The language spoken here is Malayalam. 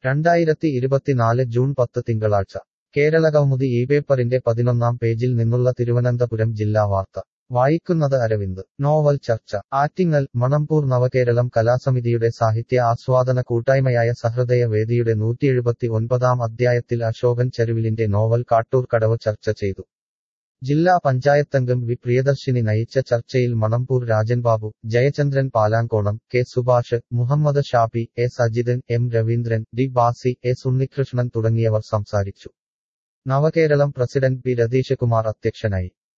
രണ്ടായിരത്തി ഇരുപത്തിനാല് ജൂൺ പത്ത് തിങ്കളാഴ്ച കേരളകൗമുദി ഈ പേപ്പറിന്റെ പതിനൊന്നാം പേജിൽ നിന്നുള്ള തിരുവനന്തപുരം ജില്ലാ വാർത്ത വായിക്കുന്നത് അരവിന്ദ് നോവൽ ചർച്ച ആറ്റിങ്ങൽ മണമ്പൂർ നവകേരളം കലാസമിതിയുടെ സാഹിത്യ ആസ്വാദന കൂട്ടായ്മയായ സഹൃദയ വേദിയുടെ നൂറ്റിയെഴുപത്തി ഒൻപതാം അധ്യായത്തിൽ അശോകൻ ചരുവിലിന്റെ നോവൽ കാട്ടൂർ കടവ് ചർച്ച ചെയ്തു ജില്ലാ പഞ്ചായത്തംഗം വി പ്രിയദർശിനി നയിച്ച ചർച്ചയിൽ Manamboor Rajanbabu Jayachandran Palankonam K Subhash Muhammad Shafi S Ajithan M Raveendran D Basi S Unnikrishnan തുടങ്ങിയവർ സംസാരിച്ചു നവകേരളം പ്രസിഡന്റ് പി രതീശകുമാർ അധ്യക്ഷനായി